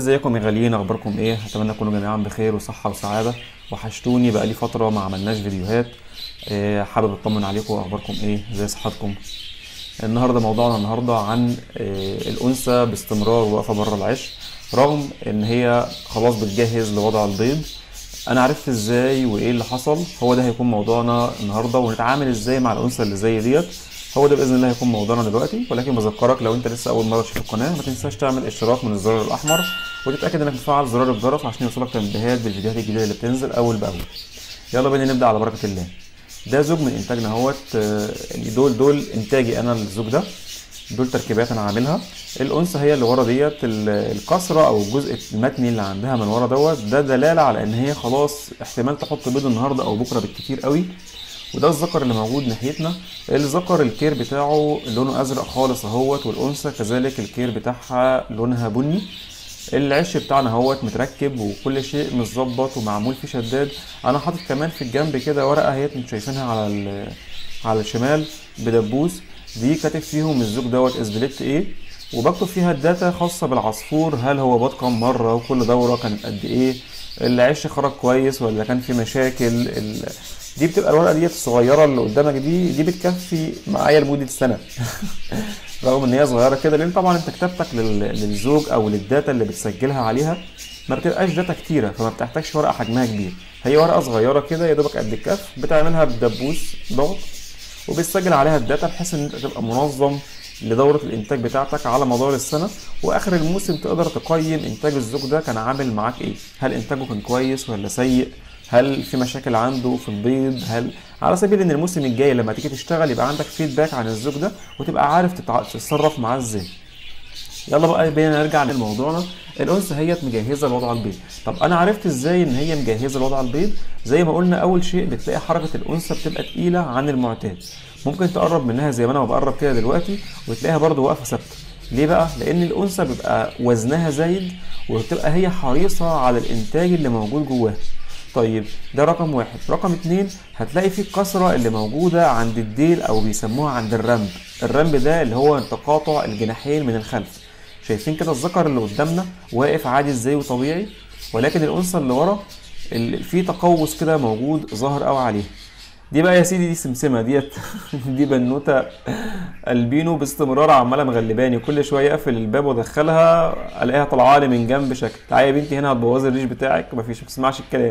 ازيكم يا غاليين اخباركم ايه اتمنى تكونوا جميعا بخير وصحه وسعاده وحشتوني بقالي فتره ما عملناش فيديوهات آه، حابب اطمن عليكم اخباركم ايه ازي صحتكم النهارده موضوعنا النهارده عن آه، الانثى باستمرار واقفه بره العش رغم ان هي خلاص بتجهز لوضع البيض انا عرفت ازاي وايه اللي حصل هو ده هيكون موضوعنا النهارده ونتعامل ازاي مع الانثى اللي زي ديت هو ده باذن الله هيكون موضوعنا دلوقتي ولكن بذكرك لو انت لسه اول مره تشوف القناه ما تنساش تعمل اشتراك من الزرار الاحمر وتتاكد انك مفعل زرار الجرس عشان يوصلك تنبيهات بالفيديوهات الجديده اللي بتنزل اول باول يلا بينا نبدا على بركه الله ده زوج من انتاجنا اهوت آه، دول دول انتاجي انا الزوج ده دول تركيبات انا عاملها الانثى هي اللي ورا ديت ال- الكسره او الجزء المتني اللي عندها من ورا دوت ده دلاله على ان هي خلاص احتمال تحط بيض النهارده او بكره بالكتير قوي وده الذكر اللي موجود ناحيتنا الذكر الكير بتاعه لونه ازرق خالص اهوت والانثى كذلك الكير بتاعها لونها بني العش بتاعنا اهوت متركب وكل شيء متظبط ومعمول فيه شداد انا حاطط كمان في الجنب كده ورقه اهيت انتوا شايفينها على ال- على الشمال بدبوس دي كاتب فيهم الزوج دوت اسبليت ايه وبكتب فيها الداتا خاصه بالعصفور هل هو بات كام مره وكل دوره كانت قد ايه العش خرج كويس ولا كان في مشاكل ال... دي بتبقى الورقه ديت الصغيره اللي قدامك دي دي بتكفي معايا لمده سنه رغم ان هي صغيره كده لان طبعا انت كتابتك لل... للزوج او للداتا اللي بتسجلها عليها ما بتبقاش داتا كتيره فما بتحتاجش ورقه حجمها كبير هي ورقه صغيره كده يا دوبك قد الكف بتعملها بدبوس ضغط وبتسجل عليها الداتا بحيث ان انت تبقى منظم لدورة الانتاج بتاعتك على مدار السنة واخر الموسم تقدر تقيم انتاج الزوج ده كان عامل معاك ايه هل انتاجه كان كويس ولا سيء هل في مشاكل عنده في البيض هل على سبيل ان الموسم الجاي لما تيجي تشتغل يبقى عندك فيدباك عن الزوج ده وتبقى عارف تتع- تتصرف معاه ازاي يلا بقى بينا نرجع لموضوعنا الانثى هي مجهزه لوضع البيض طب انا عرفت ازاي ان هي مجهزه لوضع البيض زي ما قلنا اول شيء بتلاقي حركه الانثى بتبقى تقيله عن المعتاد ممكن تقرب منها زي ما انا بقرب كده دلوقتي وتلاقيها برضو واقفه ثابته ليه بقى لان الانثى بيبقى وزنها زايد وبتبقى هي حريصه على الانتاج اللي موجود جواها طيب ده رقم واحد رقم اتنين هتلاقي فيه الكسرة اللي موجودة عند الديل او بيسموها عند الرمب الرمب ده اللي هو تقاطع الجناحين من الخلف شايفين كده الذكر اللي قدامنا واقف عادي ازاي وطبيعي ولكن الانثى اللي ورا ال- في تقوس كده موجود ظاهر قوي عليها دي بقى يا سيدي دي سمسمه ديت دي بنوته البينو باستمرار عماله مغلباني كل شويه اقفل الباب وادخلها الاقيها طالعه لي من جنب شكل تعالي يا بنتي هنا هتبوظي الريش بتاعك مفيش ما بتسمعش الكلام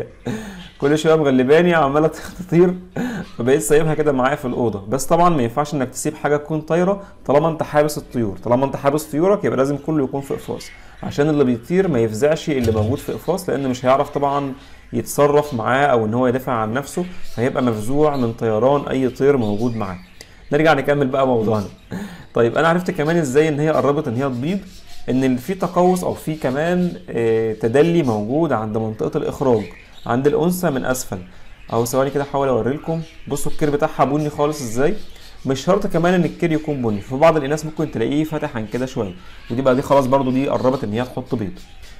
كل شويه مغلباني عماله تطير فبقيت سايبها كده معايا في الاوضه بس طبعا ما ينفعش انك تسيب حاجه تكون طايره طالما انت حابس الطيور طالما انت حابس طيورك يبقى لازم كله يكون في اقفاص عشان اللي بيطير ما يفزعش اللي موجود في اقفاص لان مش هيعرف طبعا يتصرف معاه او ان هو يدافع عن نفسه فهيبقى مفزوع من طيران اي طير موجود معاه نرجع نكمل بقى موضوعنا طيب انا عرفت كمان ازاي ان هي قربت ان هي تبيض ان في تقوس او في كمان آه، تدلي موجود عند منطقه الاخراج عند الانثى من اسفل اهو ثواني كده احاول اوري لكم بصوا الكير بتاعها بني خالص ازاي مش شرط كمان ان الكير يكون بني في بعض الاناث ممكن تلاقيه فاتح عن كده شويه ودي بقى دي خلاص برضو دي قربت ان هي تحط بيض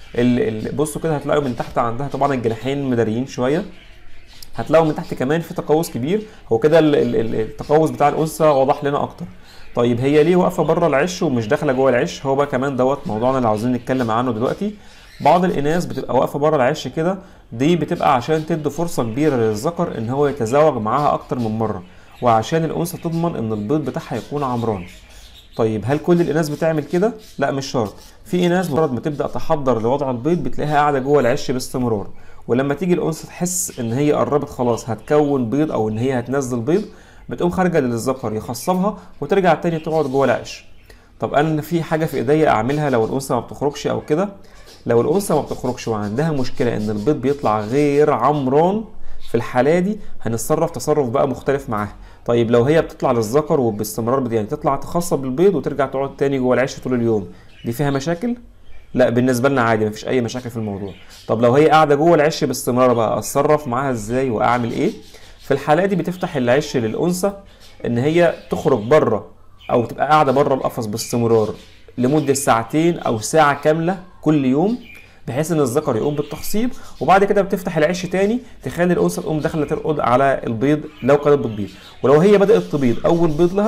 ال- ال- بصوا كده هتلاقوا من تحت عندها طبعا الجناحين مداريين شويه هتلاقوا من تحت كمان في تقوس كبير هو كده ال- ال- ال- التقوس بتاع الانثى واضح لنا اكتر طيب هي ليه واقفه بره العش ومش داخله جوه العش هو بقى كمان دوت موضوعنا اللي عاوزين نتكلم عنه دلوقتي بعض الاناث بتبقى واقفه بره العش كده دي بتبقى عشان تدي فرصه كبيره للذكر ان هو يتزاوج معاها اكتر من مره وعشان الانثى تضمن ان البيض بتاعها يكون عمران طيب هل كل الاناث بتعمل كده؟ لا مش شرط. في اناث مجرد ما تبدا تحضر لوضع البيض بتلاقيها قاعده جوه العش باستمرار، ولما تيجي الانثى تحس ان هي قربت خلاص هتكون بيض او ان هي هتنزل بيض بتقوم خارجه للذكر يخصبها وترجع تاني تقعد جوه العش. طب انا في حاجه في ايديا اعملها لو الانثى ما بتخرجش او كده؟ لو الانثى ما بتخرجش وعندها مشكله ان البيض بيطلع غير عمران في الحاله دي هنتصرف تصرف بقى مختلف معاها طيب لو هي بتطلع للذكر وباستمرار بت- يعني تطلع تخصب البيض وترجع تقعد تاني جوه العش طول اليوم دي فيها مشاكل لا بالنسبه لنا عادي مفيش اي مشاكل في الموضوع طب لو هي قاعده جوه العش باستمرار بقى اتصرف معاها ازاي واعمل ايه في الحاله دي بتفتح العش للانثى ان هي تخرج بره او تبقى قاعده بره القفص باستمرار لمده ساعتين او ساعه كامله كل يوم بحيث ان الذكر يقوم بالتخصيب وبعد كده بتفتح العش تاني تخلي الانثى تقوم داخله ترقد على البيض لو كانت بتبيض ولو هي بدات تبيض اول بيض لها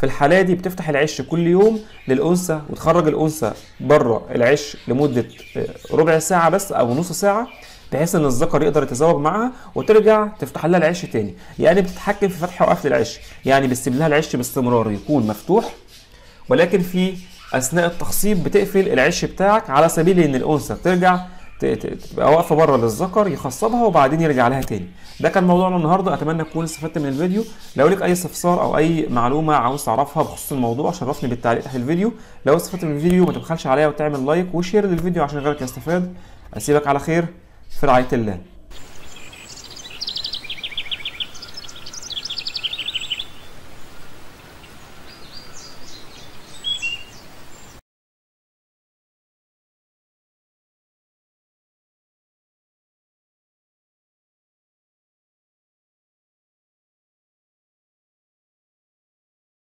في الحالة دي بتفتح العش كل يوم للأنثى وتخرج الأنثى بره العش لمدة آه، ربع ساعة بس أو نص ساعة بحيث ان الذكر يقدر يتزوج معاها وترجع تفتح لها العش تاني يعني بتتحكم في فتح وقفل العش يعني بتسيب لها العش باستمرار يكون مفتوح ولكن في اثناء التخصيب بتقفل العش بتاعك على سبيل ان الانثى ترجع ت- ت- تبقى واقفه بره للذكر يخصبها وبعدين يرجع لها تاني ده كان موضوعنا النهارده اتمنى تكون استفدت من الفيديو لو لك اي استفسار او اي معلومه عاوز تعرفها بخصوص الموضوع شرفني بالتعليق تحت الفيديو لو استفدت من الفيديو ما تبخلش عليا وتعمل لايك وشير للفيديو عشان غيرك يستفاد اسيبك على خير في رعايه الله